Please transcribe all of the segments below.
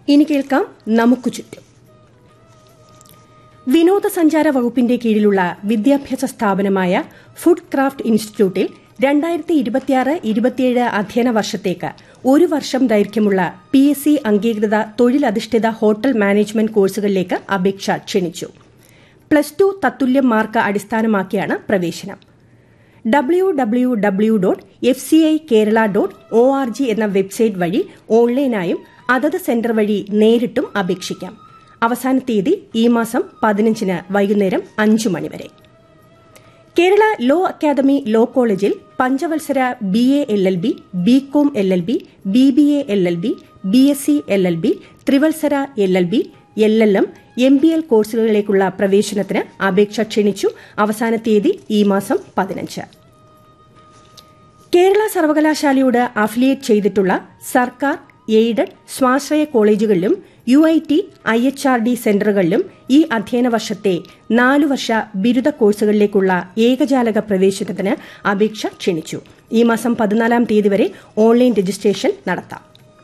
ഇനി കേൾക്കാം നമുക്ക് ചുറ്റും വിനോദസഞ്ചാര വകുപ്പിന്റെ കീഴിലുള്ള വിദ്യാഭ്യാസ സ്ഥാപനമായ ഫുഡ് ക്രാഫ്റ്റ് ഇൻസ്റ്റിറ്റ്യൂട്ടിൽ രണ്ടായിരത്തി ഇരുപത്തിയാറ് ഇരുപത്തിയേഴ് അധ്യയന വർഷത്തേക്ക് ഒരു വർഷം ദൈർഘ്യമുള്ള പി എസ് സി അംഗീകൃത തൊഴിലധിഷ്ഠിത ഹോട്ടൽ മാനേജ്മെന്റ് കോഴ്സുകളിലേക്ക് അപേക്ഷ ക്ഷണിച്ചു പ്ലസ് ടു തത്തുല്യം മാർക്ക് അടിസ്ഥാനമാക്കിയാണ് പ്രവേശനം W W W dot F C I Kerala dot O R G എന്ന വെബ്സൈറ്റ് വഴി ഓൺലൈനായും അതത് സെന്റർ വഴി നേരിട്ടും അപേക്ഷിക്കാം അവസാന തീയതി ഈ മാസം പതിനഞ്ചിന് വൈകുന്നേരം അഞ്ചു മണിവരെ കേരള ലോ അക്കാദമി ലോ കോളേജിൽ പഞ്ചവത്സര B A L L B B com L L B B B A L L B B S C L L B ത്രിവത്സര L L B L L M M B L കോഴ്സുകളിലേക്കുള്ള പ്രവേശനത്തിന് അപേക്ഷ ക്ഷണിച്ചു അവസാന തീയതി ഈ മാസം പതിനഞ്ച് കേരള സർവകലാശാലയോട് അഫിലിയേറ്റ് ചെയ്തിട്ടുള്ള സർക്കാർ എയ്ഡഡ് സ്വാശ്രയ കോളേജുകളിലും U I T I H R D സെന്ററുകളിലും ഈ അധ്യയന വർഷത്തെ നാലു വർഷ ബിരുദ കോഴ്സുകളിലേക്കുള്ള ഏകജാലക പ്രവേശനത്തിന് അപേക്ഷ ക്ഷണിച്ചു ഈ മാസം പതിനാലാം തീയതി വരെ ഓൺലൈൻ രജിസ്ട്രേഷൻ നടത്താം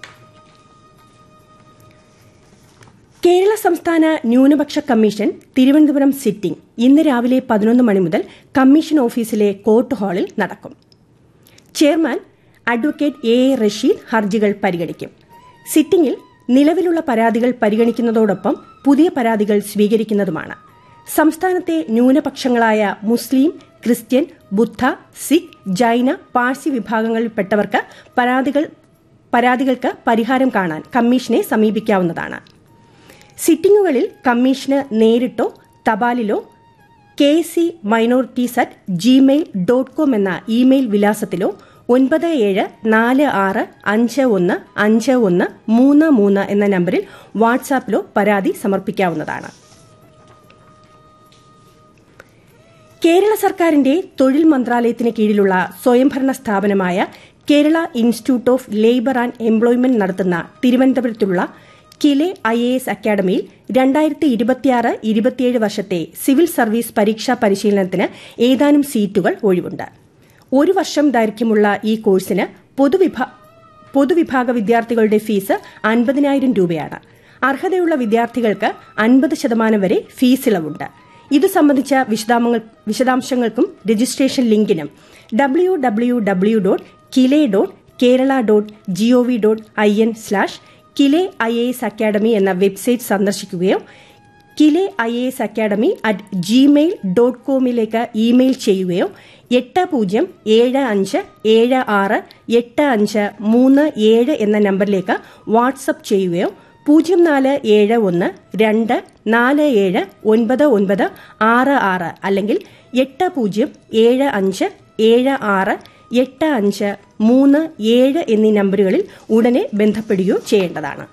കേരള സംസ്ഥാന ന്യൂനപക്ഷ കമ്മീഷൻ തിരുവനന്തപുരം സിറ്റിംഗ് ഇന്ന് രാവിലെ പതിനൊന്ന് മണി മുതൽ കമ്മീഷൻ ഓഫീസിലെ കോർട്ട് ഹാളിൽ നടക്കും chairman advocate A A Rasheed ഹർജികൾ പരിഗണിക്കും സിറ്റിംഗിൽ നിലവിലുള്ള പരാതികൾ പരിഗണിക്കുന്നതോടൊപ്പം പുതിയ പരാതികൾ സ്വീകരിക്കുന്നതുമാണ് സംസ്ഥാനത്തെ ന്യൂനപക്ഷങ്ങളായ മുസ്ലിം ക്രിസ്ത്യൻ ബുദ്ധ സിഖ് ജൈന പാഴ്സി വിഭാഗങ്ങളിൽപ്പെട്ടവർക്ക് പരാതികൾ പരാതികൾക്ക് പരിഹാരം കാണാൻ കമ്മീഷനെ സമീപിക്കാവുന്നതാണ് സിറ്റിംഗുകളിൽ കമ്മീഷന് നേരിട്ടോ തപാലിലോ K C minorities at gmail dot com എന്ന ഇമെയിൽ വിലാസത്തിലോ ഒൻപത് ഏഴ് നാല് ആറ് അഞ്ച് ഒന്ന് അഞ്ച് ഒന്ന് മൂന്ന് മൂന്ന് എന്ന നമ്പറിൽ വാട്സാപ്പിലോ പരാതി സമർപ്പിക്കാവുന്നതാണ് കേരള സർക്കാരിന്റെ തൊഴിൽ മന്ത്രാലയത്തിന് കീഴിലുള്ള സ്വയംഭരണ സ്ഥാപനമായ Kerala institute of labour and employment നടത്തുന്ന തിരുവനന്തപുരത്തുള്ള കിലെ ഐ എ എസ് അക്കാദമിയിൽ രണ്ടായിരത്തി ഇരുപത്തിയാറ് ഇരുപത്തിയേഴ് വർഷത്തെ സിവിൽ സർവീസ് പരീക്ഷാ പരിശീലനത്തിന് ഏതാനും സീറ്റുകൾ ഒഴിവുണ്ട് ഒരു വർഷം ദൈർഘ്യമുള്ള ഈ കോഴ്സിന് പൊതുവിഭാ പൊതുവിഭാഗ വിദ്യാർത്ഥികളുടെ ഫീസ് അൻപതിനായിരം രൂപയാണ് അർഹതയുള്ള വിദ്യാർത്ഥികൾക്ക് അൻപത് ശതമാനം വരെ ഫീസ് ഇളവുണ്ട് ഇത് സംബന്ധിച്ച വിശദാംശങ്ങൾക്കും രജിസ്ട്രേഷൻ ലിങ്കിനും W W W dot KILE dot Kerala dot GOV dot I N slash KILE I A S academy എന്ന വെബ്സൈറ്റ് സന്ദർശിക്കുകയോ KILE I A S academy at gmail dot കോമിലേക്ക് ഇമെയിൽ ചെയ്യുകയോ എട്ട് പൂജ്യം ഏഴ് അഞ്ച് ഏഴ് ആറ് എട്ട് അഞ്ച് മൂന്ന് ഏഴ് എന്ന നമ്പറിലേക്ക് വാട്സപ്പ് ചെയ്യുകയോ പൂജ്യം നാല് ഏഴ് ഒന്ന് രണ്ട് നാല് ഏഴ് ഒൻപത് ഒൻപത് ആറ് ആറ് അല്ലെങ്കിൽ എട്ട് പൂജ്യം ഏഴ് അഞ്ച് ഏഴ് ആറ് എട്ട് അഞ്ച് മൂന്ന് ഏഴ് എന്നീ നമ്പറുകളിൽ ഉടനെ ബന്ധപ്പെടുകയോ ചെയ്യേണ്ടതാണ്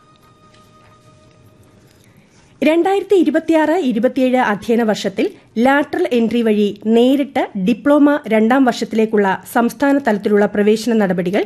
രണ്ടായിരത്തി ഇരുപത്തിയാറ് ഇരുപത്തിയേഴ് അധ്യയന വർഷത്തിൽ ലാറ്ററൽ എൻട്രി വഴി നേരിട്ട് ഡിപ്ലോമ രണ്ടാം വർഷത്തിലേക്കുള്ള സംസ്ഥാന തലത്തിലുള്ള പ്രവേശന നടപടികൾ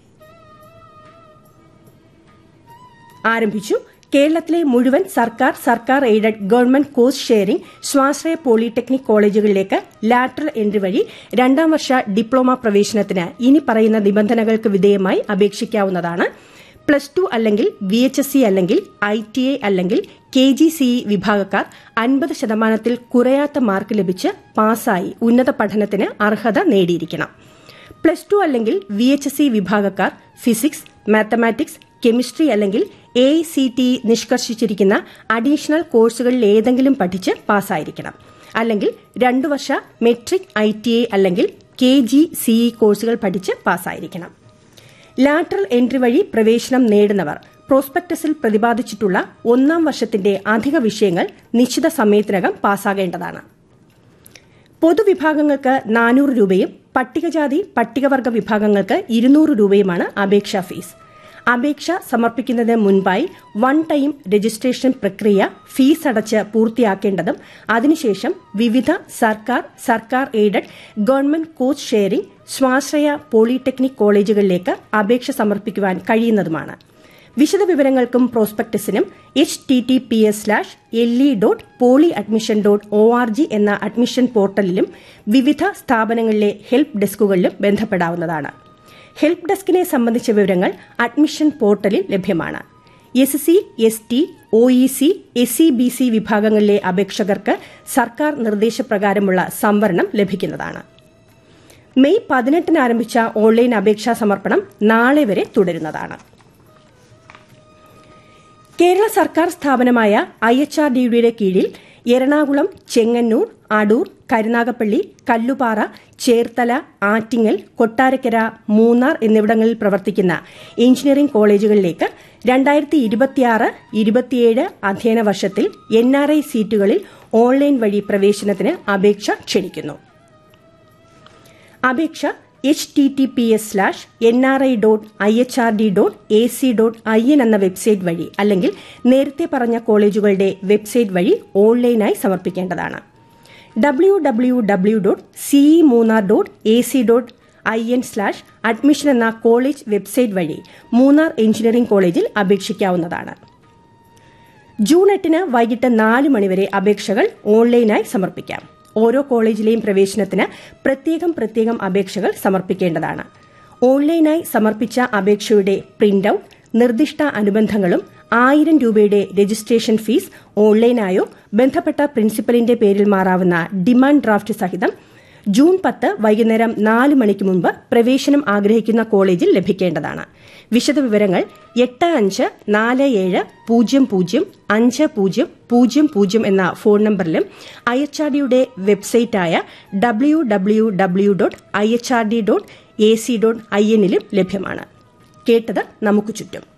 ആരംഭിച്ചു കേരളത്തിലെ മുഴുവൻ സർക്കാർ സർക്കാർ എയ്ഡഡ് ഗവൺമെന്റ് കോഴ്സ് ഷെയറിംഗ് സ്വാശ്രയ പോളിടെക്നിക് കോളേജുകളിലേക്ക് ലാറ്ററൽ എൻട്രി വഴി രണ്ടാം വർഷ ഡിപ്ലോമ പ്രവേശനത്തിന് ഇനി പറയുന്ന നിബന്ധനകൾക്ക് വിധേയമായി അപേക്ഷിക്കാവുന്നതാണ് പ്ലസ് ടു അല്ലെങ്കിൽ വി എച്ച് എസ് സി അല്ലെങ്കിൽ ഐ ടി ഐ അല്ലെങ്കിൽ കെ ജി സി ഇ വിഭാഗക്കാർ അൻപത് ശതമാനത്തിൽ കുറയാത്ത മാർക്ക് ലഭിച്ച് പാസ്സായി ഉന്നത പഠനത്തിന് അർഹത നേടിയിരിക്കണം പ്ലസ് ടു അല്ലെങ്കിൽ വി എച്ച് എസ് സി വിഭാഗക്കാർ ഫിസിക്സ് മാത്തമാറ്റിക്സ് കെമിസ്ട്രി അല്ലെങ്കിൽ എ സി ടി നിഷ്കർഷിച്ചിരിക്കുന്ന അഡീഷണൽ കോഴ്സുകളിൽ ഏതെങ്കിലും പഠിച്ച് പാസ്സായിരിക്കണം അല്ലെങ്കിൽ രണ്ടു വർഷ മെട്രിക് ഐ ടി ഐ അല്ലെങ്കിൽ കെ ജി സിഇ കോഴ്സുകൾ പഠിച്ച് പാസ്സായിരിക്കണം ലാറ്ററൽ എൻട്രി വഴി പ്രവേശനം നേടുന്നവർ പ്രോസ്പെക്ടസിൽ പ്രതിപാദിച്ചിട്ടുള്ള ഒന്നാം വർഷത്തിന്റെ അധിക വിഷയങ്ങൾ നിശ്ചിത സമയത്തിനകം പാസ്സാകേണ്ടതാണ് പൊതുവിഭാഗങ്ങൾക്ക് നാനൂറ് രൂപയും പട്ടികജാതി പട്ടികവർഗ വിഭാഗങ്ങൾക്ക് ഇരുന്നൂറ് രൂപയുമാണ് അപേക്ഷാ ഫീസ് അപേക്ഷ സമർപ്പിക്കുന്നതിന് മുൻപായി വൺ ടൈം രജിസ്ട്രേഷൻ പ്രക്രിയ ഫീസ് അടച്ച് പൂർത്തിയാക്കേണ്ടതും അതിനുശേഷം വിവിധ സർക്കാർ സർക്കാർ എയ്ഡഡ് ഗവൺമെന്റ് കോച്ച് ഷെയറിംഗ് സ്വാശ്രയ പോളിടെക്നിക് കോളേജുകളിലേക്ക് അപേക്ഷ സമർപ്പിക്കുവാൻ കഴിയുന്നതുമാണ് വിശദവിവരങ്ങൾക്കും പ്രോസ്പെക്ടസിനും H T T P S slash L E dot poly admission dot O R G എന്ന അഡ്മിഷൻ പോർട്ടലിലും വിവിധ സ്ഥാപനങ്ങളിലെ ഹെൽപ്പ് ഡെസ്കുകളിലും ബന്ധപ്പെടാവുന്നതാണ് ഹെൽപ്പ് ഡെസ്കിനെ സംബന്ധിച്ച വിവരങ്ങൾ അഡ്മിഷൻ പോർട്ടലിൽ ലഭ്യമാണ് S C S T O E C S C B C വിഭാഗങ്ങളിലെ അപേക്ഷകർക്ക് സർക്കാർ നിർദ്ദേശപ്രകാരമുള്ള സംവരണം ലഭിക്കുന്നതാണ് മെയ് പതിനെട്ടിന് ആരംഭിച്ച ഓൺലൈൻ അപേക്ഷാ സമർപ്പണം നാളെ വരെ തുടരുന്നതാണ് കേരള സർക്കാർ സ്ഥാപനമായ ഐ എച്ച് ആർ ഡിയുടെ കീഴിൽ എറണാകുളം ചെങ്ങന്നൂർ അടൂർ കരുനാഗപ്പള്ളി കല്ലുപാറ ചേർത്തല ആറ്റിങ്ങൽ കൊട്ടാരക്കര മൂന്നാർ എന്നിവിടങ്ങളിൽ പ്രവർത്തിക്കുന്ന എഞ്ചിനീയറിംഗ് കോളേജുകളിലേക്ക് രണ്ടായിരത്തി ഇരുപത്തിയാറ് ഇരുപത്തിയേഴ് അധ്യയന വർഷത്തിൽ എൻ ആർ ഐ സീറ്റുകളിൽ ഓൺലൈൻ വഴി പ്രവേശനത്തിന് അപേക്ഷ ക്ഷണിക്കുന്നു അപേക്ഷ H T T P S slash N R I dot I H R D dot A C dot I N എന്ന വെബ്സൈറ്റ് വഴി അല്ലെങ്കിൽ നേരത്തെ പറഞ്ഞ കോളേജുകളുടെ വെബ്സൈറ്റ് വഴി ഓൺലൈനായി സമർപ്പിക്കേണ്ടതാണ് W W W dot CE Munnar dot A C dot I N slash admission എന്ന കോളേജ് വെബ്സൈറ്റ് വഴി മൂന്നാർ എഞ്ചിനീയറിംഗ് കോളേജിൽ അപേക്ഷിക്കാവുന്നതാണ് ജൂൺ എട്ടിന് വൈകിട്ട് നാല് മണിവരെ അപേക്ഷകൾ ഓൺലൈനായി സമർപ്പിക്കാം ഓരോ കോളേജിലെയും പ്രവേശനത്തിന് പ്രത്യേകം പ്രത്യേകം അപേക്ഷകൾ സമർപ്പിക്കേണ്ടതാണ് ഓൺലൈനായി സമർപ്പിച്ച അപേക്ഷയുടെ പ്രിന്റ് ഔട്ട് നിർദ്ദിഷ്ട അനുബന്ധങ്ങളും ആയിരം രൂപയുടെ രജിസ്ട്രേഷൻ ഫീസ് ഓൺലൈനായോ ബന്ധപ്പെട്ട പ്രിൻസിപ്പലിന്റെ പേരിൽ മാറാവുന്ന ഡിമാൻഡ് ഡ്രാഫ്റ്റ് സഹിതം ജൂൺ പത്ത് വൈകുന്നേരം നാല് മണിക്ക് മുമ്പ് പ്രവേശനം ആഗ്രഹിക്കുന്ന കോളേജിൽ ലഭിക്കേണ്ടതാണ് വിശദവിവരങ്ങൾ എട്ട് അഞ്ച് നാല് ഏഴ് പൂജ്യം പൂജ്യം അഞ്ച് പൂജ്യം പൂജ്യം പൂജ്യം എന്ന ഫോൺ നമ്പറിലും ഐ എച്ച് ആർ ഡിയുടെ വെബ്സൈറ്റായ W W W dot I H R D dot A C dot I എന്നിലും ലഭ്യമാണ് കേട്ടത് നമുക്ക് ചുറ്റും